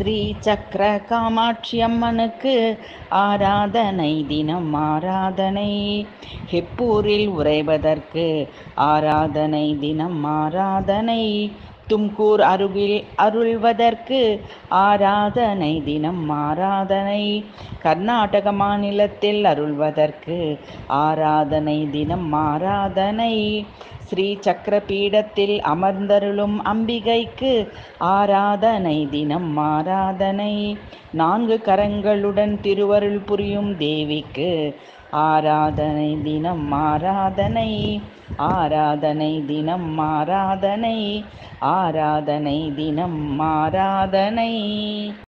ஸ்ரீ சக்கர காமாட்சி அம்மனுக்கு ஆராதனை தினம் ஆராதனை ஹெப்பூரில் உறைவதற்கு ஆராதனை தினம் ஆராதனை தும்கூர் அருகில் அருள்வதற்கு ஆராதனை தினம் ஆராதனை கர்நாடக மாநிலத்தில் அருள்வதற்கு ஆராதனை தினம் ஆராதனை ஸ்ரீ சக்கர பீடத்தில் அமர்ந்தருளும் அம்பிகைக்கு ஆராதனை தினம் ஆராதனை நான்கு கரங்களுடன் திருவருள் புரியும் தேவிக்கு ஆராதனை தினம் ஆராதனை ஆராதனை தினம் ஆராதனை ஆராதனை தினம் ஆராதனை